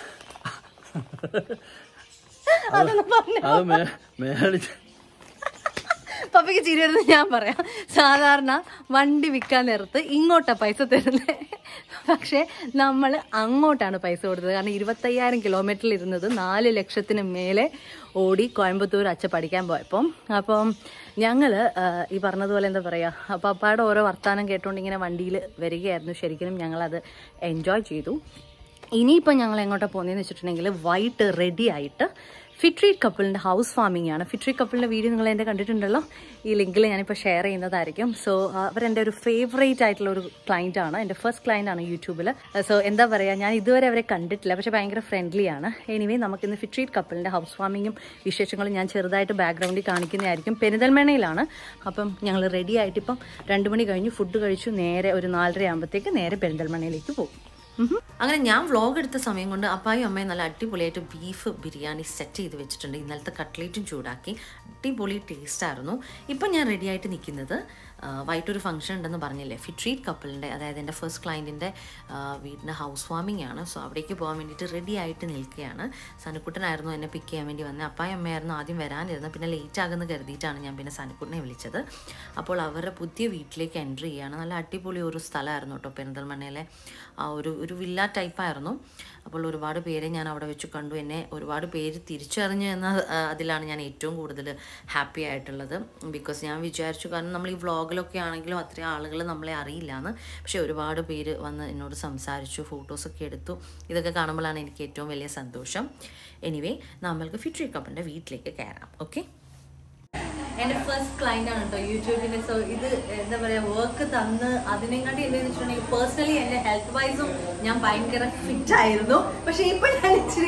അതൊന്ന് പറഞ്ഞു അത് മേ- മേടിച്ച് പപ്പയ്ക്ക് ചിരി വരുന്നത് ഞാൻ പറയാം സാധാരണ വണ്ടി വിൽക്കാൻ നേരത്ത് ഇങ്ങോട്ടാ പൈസ തരുന്നത് പക്ഷേ നമ്മൾ അങ്ങോട്ടാണ് പൈസ കൊടുത്തത് കാരണം ഇരുപത്തയ്യായിരം കിലോമീറ്ററിൽ ഇരുന്നത് നാല് ലക്ഷത്തിന് മേലെ ഓടി കോയമ്പത്തൂർ അച്ഛ പഠിക്കാൻ പോയപ്പം അപ്പം ഞങ്ങൾ ഈ പറഞ്ഞതുപോലെ എന്താ പറയുക പപ്പായുടെ ഓരോ വർത്തമാനം കേട്ടുകൊണ്ട് ഇങ്ങനെ വണ്ടിയിൽ വരികയായിരുന്നു ശരിക്കും ഞങ്ങളത് എൻജോയ് ചെയ്തു ഇനിയിപ്പോൾ ഞങ്ങൾ എങ്ങോട്ടാണ് പോകുന്നതെന്ന് വെച്ചിട്ടുണ്ടെങ്കിൽ വൈകിട്ട് റെഡി ആയിട്ട് ഫിട്രീറ്റ് കപ്പിളിൻ്റെ ഹൗസ് ഫാമിംഗ് ആണ് ഫിട്രീറ്റ് കപ്പിളിൻ്റെ വീഡിയോ നിങ്ങൾ എൻ്റെ കണ്ടിട്ടുണ്ടല്ലോ ഈ ലിങ്കിൽ ഞാനിപ്പോൾ ഷെയർ ചെയ്യുന്നതായിരിക്കും സോ അവരെൻ്റെ ഒരു ഫേവറേറ്റ് ആയിട്ടുള്ള ഒരു ക്ലയൻ്റ് ആണ് എൻ്റെ ഫസ്റ്റ് ക്ലയൻ്റ് ആണ് യൂട്യൂബിൽ സോ എന്താ പറയുക ഞാൻ ഇതുവരെ അവരെ കണ്ടിട്ടില്ല പക്ഷേ ഭയങ്കര ഫ്രണ്ട്ലി ആണ് എനിവേ നമുക്കിന്ന് ഫിട്രീറ്റ് കപ്പിളിൻ്റെ ഹൗസ് ഫാമിങ്ങും വിശേഷങ്ങളും ഞാൻ ചെറുതായിട്ട് ബാക്ക്ഗ്രൗണ്ടിൽ കാണിക്കുന്നതായിരിക്കും പെരിന്തൽമേണയിലാണ് അപ്പം ഞങ്ങൾ റെഡി ആയിട്ട് ഇപ്പം രണ്ട് മണി കഴിഞ്ഞ് ഫുഡ് കഴിച്ചു നേരെ ഒരു നാലര ആകുമ്പോഴത്തേക്ക് നേരെ പെരിന്തൽമണ്ണയിലേക്ക് പോകും അങ്ങനെ ഞാൻ വ്ളോഗ് എടുത്ത സമയം കൊണ്ട് അപ്പായും അമ്മയും നല്ല അടിപൊളിയായിട്ട് ബീഫ് ബിരിയാണി സെറ്റ് ചെയ്ത് വെച്ചിട്ടുണ്ട് ഇന്നലത്തെ കട്ട്ലേറ്റും ചൂടാക്കി അടിപൊളി ടേസ്റ്റ് ആയിരുന്നു ഇപ്പം ഞാൻ റെഡി ആയിട്ട് നിൽക്കുന്നത് ആ, വൈകിട്ടൊരു ഫംഗ്ഷൻ ഉണ്ടെന്ന് പറഞ്ഞില്ലേ ഫിട്രീറ്റ് കപ്പിളിൻ്റെ അതായത് എൻ്റെ ഫസ്റ്റ് ക്ലയൻറ്റിൻ്റെ വീടിൻ്റെ ഹൗസ് വാമിംഗ് ആണ് സോ അവിടേക്ക് പോകാൻ വേണ്ടിയിട്ട് റെഡി ആയിട്ട് നിൽക്കുകയാണ് സനുക്കുട്ടനായിരുന്നു എന്നെ പിക്ക് ചെയ്യാൻ വേണ്ടി വന്നത് അപ്പായും അമ്മയായിരുന്നു ആദ്യം വരാനിരുന്നത് പിന്നെ ലേറ്റ് ആകുമെന്ന് കരുതിയിട്ടാണ് ഞാൻ പിന്നെ സനുക്കുട്ടനെ വിളിച്ചത് അപ്പോൾ അവരുടെ പുതിയ വീട്ടിലേക്ക് എൻട്രി ചെയ്യുകയാണ് നല്ല അടിപൊളി ഒരു സ്ഥലമായിരുന്നു കേട്ടോ പെരിന്തൽമണ്ണയിലെ ആ ഒരു ഒരു വില്ല ടൈപ്പായിരുന്നു അപ്പോൾ ഒരുപാട് പേരെ ഞാൻ അവിടെ വെച്ച് കണ്ടു എന്നെ ഒരുപാട് പേര് തിരിച്ചറിഞ്ഞു എന്ന ആ, അതിലാണ് ഞാൻ ഏറ്റവും കൂടുതൽ ഹാപ്പി ആയിട്ടുള്ളത് ബിക്കോസ് ഞാൻ വിചാരിച്ചു കാരണം നമ്മൾ ഈ വ്ളോഗിലൊക്കെ ആണെങ്കിലും അത്രയും ആളുകൾ നമ്മളെ അറിയില്ല എന്ന് പക്ഷേ ഒരുപാട് പേര് വന്ന് എന്നോട് സംസാരിച്ചു ഫോട്ടോസൊക്കെ എടുത്തു ഇതൊക്കെ കാണുമ്പോഴാണ് എനിക്ക് ഏറ്റവും വലിയ സന്തോഷം എനിവേ നമ്മൾക്ക് ഫിട്രി കപ്പിൻ്റെ വീട്ടിലേക്ക് കയറാം ഓക്കെ എന്റെ ഫസ്റ്റ് ക്ലയന്റ് ആണ് കേട്ടോ യൂട്യൂബിന്റെ സോ ഇത് എന്താ പറയാ വർക്ക് തന്ന് അതിനെക്കാട്ടി എന്താന്ന് വെച്ചിട്ടുണ്ടെങ്കിൽ പേഴ്സണലി എന്റെ ഹെൽത്ത് വൈസും ഞാൻ ഭയങ്കര ഫിറ്റ് ആയിരുന്നു പക്ഷെ ഇപ്പൊ ഞാൻ ഇച്ചിരി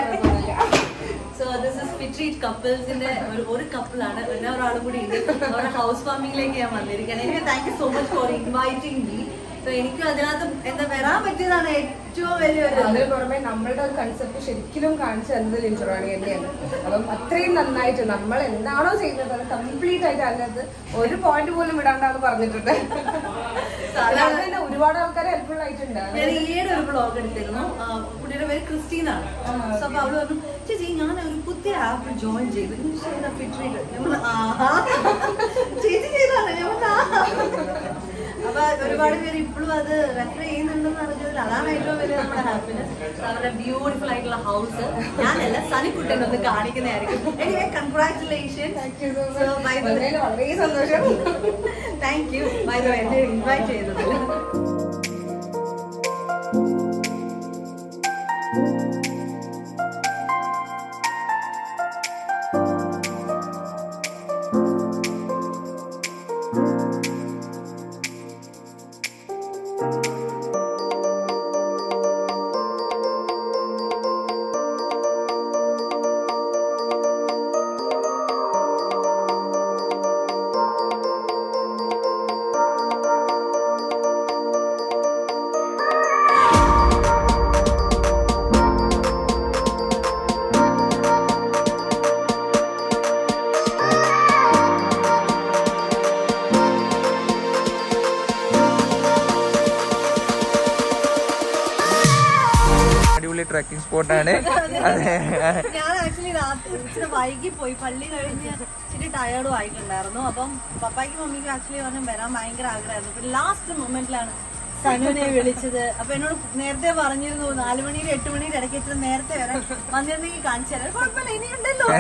സോ ദിസ് ഇസ് ഫിട്രീറ്റ് കപ്പിൾസിന്റെ ഒരു ഒരു കപ്പിളാണ് പിന്നെ ഒരാളും കൂടി ഉണ്ട് അവരുടെ ഹൗസ് ഫാമിംഗിലേക്ക് ഞാൻ വന്നിരിക്കുകയാണ് എനിക്ക് thank you so much for inviting me so എനിക്ക് അതിനകത്ത് എന്താ വരാൻ പറ്റിയതാണ് ഏറ്റവും വലിയൊരു അതിന് പുറമെ നമ്മളുടെ ഒരു കൺസെപ്റ്റ് ശരിക്കും കാണിച്ചു തന്നത് ലിഞ്ചറാണി തന്നെയാണ് അപ്പം അത്രയും നന്നായിട്ട് നമ്മൾ എന്താണോ ചെയ്യുന്നത് അത് കംപ്ലീറ്റ് ആയിട്ട് അതിനകത്ത് ഒരു പോയിന്റ് പോലും വിടാണ്ടാന്ന് പറഞ്ഞിട്ടുണ്ട് അത് തന്നെ ഒരുപാട് ആൾക്കാർ ഹെൽപ്ഫുൾ ആയിട്ടുണ്ട് ഞാൻ ഈയിടെ ഒരു ബ്ലോഗ് എടുത്തിരുന്നു ആ, പുള്ളിയുടെ പേര് ക്രിസ്റ്റീൻ ആണ് സോ അപ്പൊ അവള് പറഞ്ഞു ചേച്ചി ഞാൻ ഒരു പുതിയ ആപ്പ് ജോയിൻ ചെയ്തു ഇത് ചെയ്ത ഫിട്രീറ്റ് ഞാൻ പറഞ്ഞു, ആഹാ. ചേച്ചി ചെയ്താണ് ഞാൻ പറഞ്ഞു, ആഹാ. അപ്പൊ ഒരുപാട് പേര് ഇപ്പോഴും അത് റെഫർ ചെയ്യുന്നുണ്ടെന്ന് അറിഞ്ഞതിൽ അതാണ് ഏറ്റവും വലിയ നമ്മുടെ ഹാപ്പിനെസ് അവരുടെ ബ്യൂട്ടിഫുൾ ആയിട്ടുള്ള ഹൗസ് ഞാനല്ല സനിക്കുട്ടൻ ഒന്ന് കാണിക്കുന്നതായിരിക്കും എനിവേ കൺഗ്രാറ്റുലേഷൻ വളരെ വളരെ സന്തോഷം താങ്ക് യു ബൈ ദ എന്നെ ഇൻവൈറ്റ് ചെയ്തത് അടിപൊളി ട്രക്കിംഗ് സ്പോട്ടാണ് ഞാൻ ആക്ച്വലി രാത്രി ഇച്ചിരി വൈകി പോയി പള്ളി കഴിഞ്ഞ് ഇച്ചിരി ടയേർഡും ആയിട്ടുണ്ടായിരുന്നു അപ്പം പപ്പായ്ക്കും മമ്മിക്കും ആക്ച്വലി പറഞ്ഞ വരാൻ ഭയങ്കര ആഗ്രഹമായിരുന്നു പിന്നെ ലാസ്റ്റ് മൊമെന്റിലാണ് സനുവിനെ വിളിച്ചത് അപ്പൊ എന്നോട് നേരത്തെ പറഞ്ഞിരുന്നു നാലു മണിയിൽ എട്ട് മണിയിൽ ഇടയ്ക്ക് ഇച്ചിരി നേരത്തെ വരാൻ വന്നിരുന്നെങ്കിൽ കാണിച്ചു തരാം കുഴപ്പമില്ല ഇനിയുണ്ടല്ലോ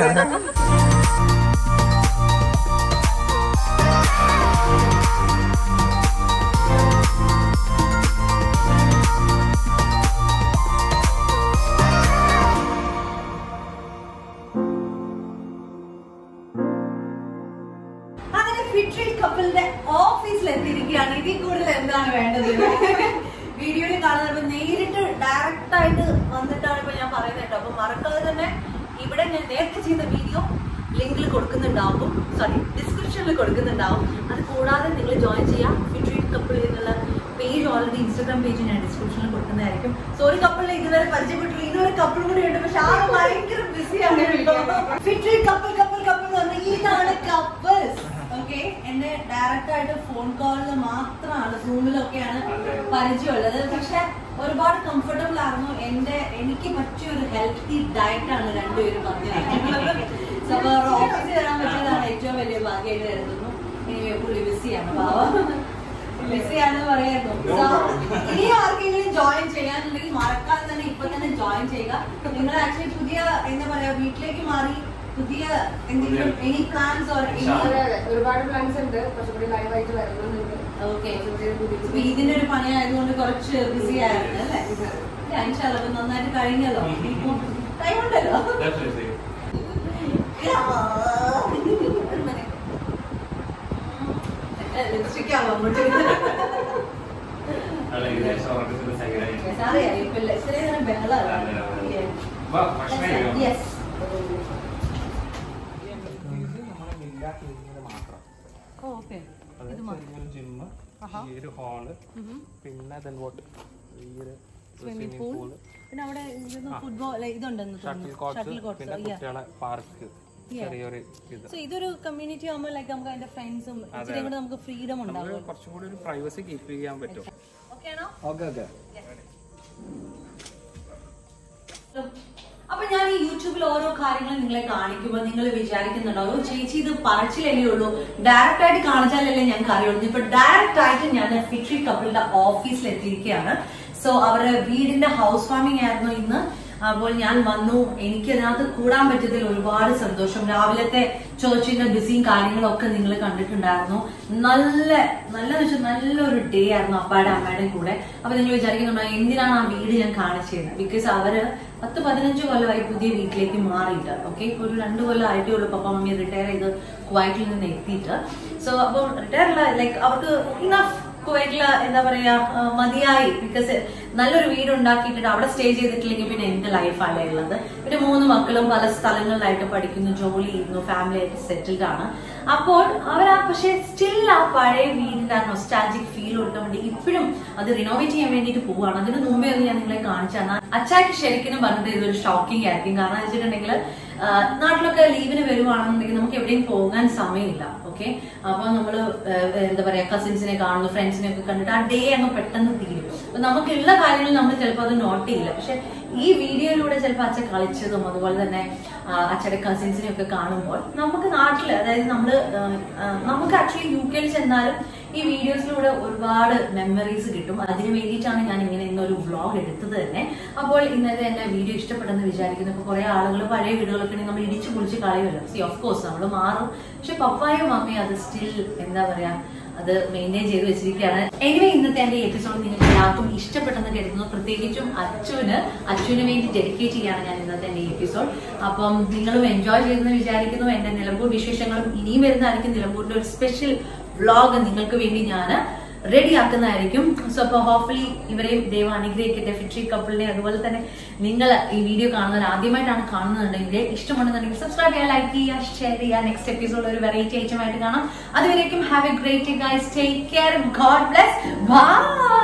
അങ്ങനെ ഫിട്രി കപ്പിളിന്റെ ഓഫീസിൽ എത്തിയിരിക്കുകയാണ് ഇതിൽ കൂടുതൽ എന്താണ് വേണ്ടത് വീഡിയോയിൽ കാണുന്നത് നേരിട്ട് ഡയറക്റ്റ് ആയിട്ട് വന്നിട്ടാണ് ഇപ്പൊ ഞാൻ പറയുന്നത് കേട്ടോ അപ്പൊ മറക്കാതെ തന്നെ ഇവിടെ ഞാൻ നേരത്തെ ചെയ്ത വീഡിയോ ലിങ്കിൽ കൊടുക്കുന്നുണ്ടാവും സോറി ഡിസ്ക്രിപ്ഷനിൽ കൊടുക്കുന്നുണ്ടാവും അത് കൂടാതെ നിങ്ങൾ ജോയിൻ ചെയ്യാം ഫിട്രി കപ്പിൾ എന്നുള്ള പേജ് ഓൾറെഡി ഇൻസ്റ്റാഗ്രാം പേജ് ഞാൻ ഡിസ്ക്രിപ്ഷനിൽ കൊടുക്കുന്നതായിരിക്കും സോ ഒരു കപ്പിളിനെ ഇതുവരെ പരിചയപ്പെട്ടില്ല ഇതൊരു കപ്പിൾ കൂടി ഉണ്ട് പക്ഷെ ആ ഭയങ്കര ബിസിയാണ് ഫിട്രി കപ്പിൾ കപ്പിൾ കപ്പിൾ എന്ന് പറഞ്ഞാൽ ഇതാണ് കപ്പിൾസ് ഓക്കെ എന്നെ ഡയറക്റ്റ് ആയിട്ട് ഫോൺ കോളിൽ മാത്രമാണ് സൂമിലൊക്കെയാണ് പരിചയമുള്ളത് പക്ഷെ ഒരുപാട് കംഫർട്ടബിൾ ആയിരുന്നു എന്റെ എനിക്ക് പറ്റിയ ഒരു ഹെൽത്തി ഡയറ്റ് ആണ് രണ്ടുപേരും പറഞ്ഞിട്ടുള്ളത് സോ അപ്പോൾ ഓഫീസിൽ വരാൻ പറ്റിയതാണ് ഏറ്റവും വലിയ ഭാഗ്യമായിട്ട് കരുതുന്നു ഇനി പുള്ളി ബിസിയാണ് പാവം ബിസി ആണെന്ന് പറയായിരുന്നു So, ഇനി ആർക്കെങ്കിലും ജോയിൻ ചെയ്യാനുണ്ടെങ്കിൽ മറക്കാതെ തന്നെ ഇപ്പൊ തന്നെ ജോയിൻ ചെയ്യുക നിങ്ങൾ ആക്ച്വലി പുതിയ എന്താ പറയാ വീട്ടിലേക്ക് മാറി പുതിയ എന്തെങ്കിലും എനി പ്ലാൻസ് ഓർ അതെ, അതെ. ഒരുപാട് പ്ലാൻസ് ഉണ്ട് കുറച്ചുകൂടി ലൈവായിട്ട് വരുന്നുണ്ട് ഓക്കെ ഇതിന്റെ ഒരു പണിയായതുകൊണ്ട് കുറച്ച് ബിസി ആയിരുന്നു അല്ലേ ഇൻഷാല്ലാ, അപ്പൊ നന്നായിട്ട് കഴിഞ്ഞല്ലോ ടൈം ഉണ്ടല്ലോ ലിപ്സ്റ്റിക് ആവും അങ്ങോട്ട് അറിയാം ഇപ്പൊ ഇത്രയും നേരം ബഹളമാണ് യെസ് ഓക്കെ ജിമ്മ് ഈ ഒരു ഹാള് പിന്നെ then what? ഈ ഒരു സ്വിമ്മിംഗ് പൂള് പിന്നെ അവിടെ ഫുട്ബോൾ ഇതുണ്ടെന്ന് ഷട്ടിൽ കോർട്സ് പിന്നെ കുട്ടികളെ പാർക്ക് ചെറിയൊരു ഇത് സോ ഇതൊരു കമ്മ്യൂണിറ്റി ആകുമ്പോൾ ലൈക്ക് നമുക്ക് അതിന്റെ ഫ്രണ്ട്സും ഇച്ചിരി കൂടെ നമുക്ക് ഫ്രീഡം ഉണ്ടാവും നമുക്ക് കുറച്ചും കൂടി ഒരു പ്രൈവസി കീപ്പ് ചെയ്യാൻ പറ്റും ഓക്കെ ആണോ ഓക്കെ ഓക്കെ അപ്പൊ ഞാൻ ഈ യൂട്യൂബിൽ ഓരോ കാര്യങ്ങൾ നിങ്ങളെ കാണിക്കുമ്പോൾ നിങ്ങൾ വിചാരിക്കുന്നുണ്ടോ "ഓ, ചേച്ചി ഇത് പറച്ചിലല്ലേ ഉള്ളൂ ഡയറക്റ്റ് ആയിട്ട് കാണിച്ചാലല്ലേ ഞങ്ങൾക്ക് അറിയുള്ളൂ ഇപ്പൊ ഡയറക്റ്റ് ആയിട്ട് ഞാൻ ഫിട്രി കപ്പിളിന്റെ ഓഫീസിൽ എത്തിയിരിക്കുകയാണ് സോ അവരുടെ വീടിന്റെ ഹൗസ് വാമിംഗ് ആയിരുന്നു ഇന്ന് അപ്പോൾ ഞാൻ വന്നു എനിക്ക് അതിനകത്ത് കൂടാൻ പറ്റിയതിൽ ഒരുപാട് സന്തോഷം രാവിലത്തെ ചേർച്ചിന്റെ ബിസിയും കാര്യങ്ങളും ഒക്കെ നിങ്ങൾ കണ്ടിട്ടുണ്ടായിരുന്നു നല്ല നല്ല വെച്ചാൽ നല്ലൊരു ഡേ ആയിരുന്നു അപ്പാടെ അമ്മയുടെയും കൂടെ അപ്പൊ നിങ്ങൾ വിചാരിക്കുന്നുണ്ടോ എന്തിനാണ് ആ വീട് ഞാൻ കാണിച്ചത് ബിക്കോസ് അവര് പത്ത് പതിനഞ്ച് കൊല്ലമായി പുതിയ വീട്ടിലേക്ക് മാറിയിട്ട് ഓക്കെ ഒരു രണ്ട് കൊല്ലം ആയിട്ടേ ഉള്ളൂ പപ്പ മമ്മി റിട്ടയർ ചെയ്ത് കുവൈറ്റിൽ നിന്ന് എത്തിയിട്ട് സോ അപ്പോൾ റിട്ടയർ ലൈക്ക് അവർക്ക് ഇനഫ് കുവൈറ്റില് എന്താ പറയാ ആ, മതിയായി ബിക്കോസ് നല്ലൊരു വീട് ഉണ്ടാക്കിയിട്ട് അവിടെ സ്റ്റേ ചെയ്തിട്ടില്ലെങ്കിൽ പിന്നെ എന്ത് ലൈഫാണ് ഉള്ളത് പിന്നെ മൂന്ന് മക്കളും പല സ്ഥലങ്ങളിലായിട്ട് പഠിക്കുന്നു ജോലി ചെയ്യുന്നു ഫാമിലി ആയിട്ട് സെറ്റിൽഡ് ആണ് അപ്പോൾ അവരാ പക്ഷെ സ്റ്റിൽ ആ പഴയ വീടിന്റെ ആ നൊസ്റ്റാജിക് ഫീൽ കൊടുക്കാൻ വേണ്ടി ഇപ്പോഴും അത് റിനോവേറ്റ് ചെയ്യാൻ വേണ്ടിയിട്ട് പോവുകയാണ് അതിന് മുമ്പേ ഒന്ന് ഞാൻ നിങ്ങളെ കാണിച്ചു തന്നാൽ അച്ചാക്ക് ശരിക്കും പറഞ്ഞത് ഇതൊരു ഷോക്കിംഗ് ആയിരിക്കും കാരണം എന്ന് വെച്ചിട്ടുണ്ടെങ്കിൽ ആ, നാട്ടിലൊക്കെ ലീവിന് വരുവാണെന്നുണ്ടെങ്കിൽ നമുക്ക് എവിടെയും പോകാൻ സമയമില്ല ഓക്കെ അപ്പൊ നമ്മള് ആ, എന്താ പറയാ കസിൻസിനെ കാണുന്നു ഫ്രണ്ട്സിനെ ഒക്കെ കണ്ടിട്ട് ആ ഡേ അങ്ങ് പെട്ടെന്ന് തീരും അപ്പൊ നമുക്കുള്ള കാര്യങ്ങൾ നമ്മൾ ചിലപ്പോൾ അത് നോട്ട് ചെയ്യില്ല പക്ഷെ ഈ വീഡിയോയിലൂടെ ചിലപ്പോൾ അച്ഛൻ കളിച്ചതും അതുപോലെ തന്നെ ആ, അച്ഛന്റെ കസിൻസിനെ ഒക്കെ കാണുമ്പോൾ നമുക്ക് നാട്ടില് അതായത് നമ്മള് ആ, ആ, നമുക്ക് ആക്ച്വലി യു കെയിൽ ചെന്നാലും ഈ വീഡിയോസിലൂടെ ഒരുപാട് മെമ്മറീസ് കിട്ടും അതിന് വേണ്ടിയിട്ടാണ് ഞാൻ ഇങ്ങനെ ഇന്നൊരു വ്ളോഗ് എടുത്തത് തന്നെ അപ്പോൾ ഇന്നത്തെ എന്റെ വീഡിയോ ഇഷ്ടപ്പെട്ടെന്ന് വിചാരിക്കുന്നു ഇപ്പൊ കുറെ ആളുകൾ പഴയ വീടുകളൊക്കെ ഉണ്ടെങ്കിൽ നമ്മൾ ഇടിച്ചു പൊളിച്ച് കളയുമല്ലോ സി ഓഫ് കോഴ്സ് നമ്മൾ മാറും പക്ഷെ പപ്പായും മമ്മിയും അത് സ്റ്റിൽ എന്താ പറയാ അത് മെയിൻറ്റെയിൻ ചെയ്ത് വെച്ചിരിക്കുകയാണ് എനിവേ ഇന്നത്തെ എന്റെ എപ്പിസോഡ് നിങ്ങൾക്ക് എല്ലാവർക്കും ഇഷ്ടപ്പെട്ടെന്ന് കരുതുന്നു പ്രത്യേകിച്ചും അച്ചുവിന് അച്ചുവിന് വേണ്ടി ഡെഡിക്കേറ്റ് ചെയ്യാണ് ഞാൻ ഇന്നത്തെ എന്റെ എപ്പിസോഡ് അപ്പം നിങ്ങളും എൻജോയ് ചെയ്തെന്ന് വിചാരിക്കുന്നു എന്റെ നിലമ്പൂർ വിശേഷങ്ങളും ഇനിയും വരുന്നതായിരിക്കും നിലമ്പൂരിന്റെ ഒരു സ്പെഷ്യൽ വ്ളോഗ് നിങ്ങൾക്ക് വേണ്ടി ഞാൻ റെഡി ആക്കുന്നതായിരിക്കും സോ അപ്പൊ ഹോപ്പ്ഫുള്ളി ഇവരെയും ദൈവം അനുഗ്രഹിക്കട്ടെ ഫിട്രി കപ്പിളിനെ അതുപോലെ തന്നെ നിങ്ങൾ ഈ വീഡിയോ കാണുന്നവർ ആദ്യമായിട്ടാണ് കാണുന്നുണ്ടെങ്കിൽ ഇഷ്ടമുണ്ടെന്നുണ്ടെങ്കിൽ സബ്സ്ക്രൈബ് ചെയ്യുക ലൈക്ക് ചെയ്യുക ഷെയർ ചെയ്യുക നെക്സ്റ്റ് എപ്പിസോഡ് ഒരു വെറൈറ്റി ഐറ്റമായിട്ട് കാണാം അതുവരേക്കും have a great guys take care God bless by